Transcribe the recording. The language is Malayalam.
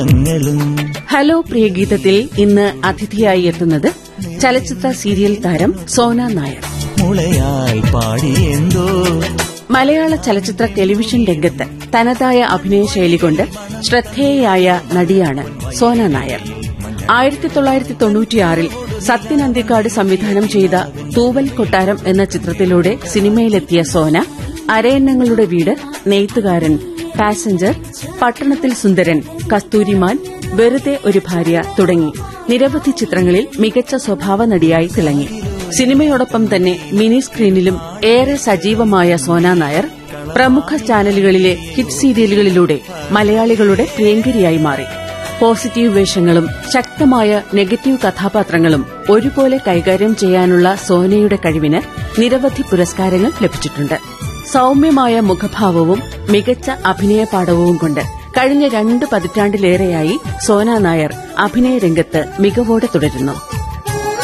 ഹലോ പ്രിയ ഗീതത്തിൽ ഇന്ന് അതിഥിയായി എത്തുന്നത് ചലച്ചിത്ര സീരിയൽ താരം സോന നായർ മുളയായി പാടിയെന്തോ മലയാള ചലച്ചിത്ര ടെലിവിഷൻ രംഗത്ത് തനതായ അഭിനയ ശൈലി കൊണ്ട് ശ്രദ്ധേയയായ നടിയാണ് സോന നായർ ആയിരത്തി തൊള്ളായിരത്തി തൊണ്ണൂറ്റിയാറിൽ സത്യൻ അന്തിക്കാട് സംവിധാനം ചെയ്ത തൂവൽ കൊട്ടാരം എന്ന ചിത്രത്തിലൂടെ സിനിമയിലെത്തിയ സോന അരയന്നങ്ങളുടെ വീട് നെയ്ത്തുകാരൻ പാസഞ്ചർ പട്ടണത്തിൽ സുന്ദരൻ കസ്തൂരിമാൻ വെറുതെ ഒരു ഭാര്യ തുടങ്ങി നിരവധി ചിത്രങ്ങളിൽ മികച്ച സ്വഭാവ നടിയായി തിളങ്ങി സിനിമയോടൊപ്പം തന്നെ മിനി സ്ക്രീനിലും ഏറെ സജീവമായ സോന നായർ പ്രമുഖ ചാനലുകളിലെ ഹിറ്റ് സീരിയലുകളിലൂടെ മലയാളികളുടെ പ്രിയങ്കരിയായി മാറി പോസിറ്റീവ് വേഷങ്ങളും ശക്തമായ നെഗറ്റീവ് കഥാപാത്രങ്ങളും ഒരുപോലെ കൈകാര്യം ചെയ്യാനുള്ള സോനയുടെ കഴിവിന് നിരവധി പുരസ്കാരങ്ങൾ ലഭിച്ചിട്ടുണ്ട് സൌമ്യമായ മുഖഭാവവും മികച്ച അഭിനയ പാടവവും കൊണ്ട് കഴിഞ്ഞ രണ്ട് പതിറ്റാണ്ടിലേറെയായി സോന നായർ അഭിനയ രംഗത്ത് മികവോടെ തുടരുന്നു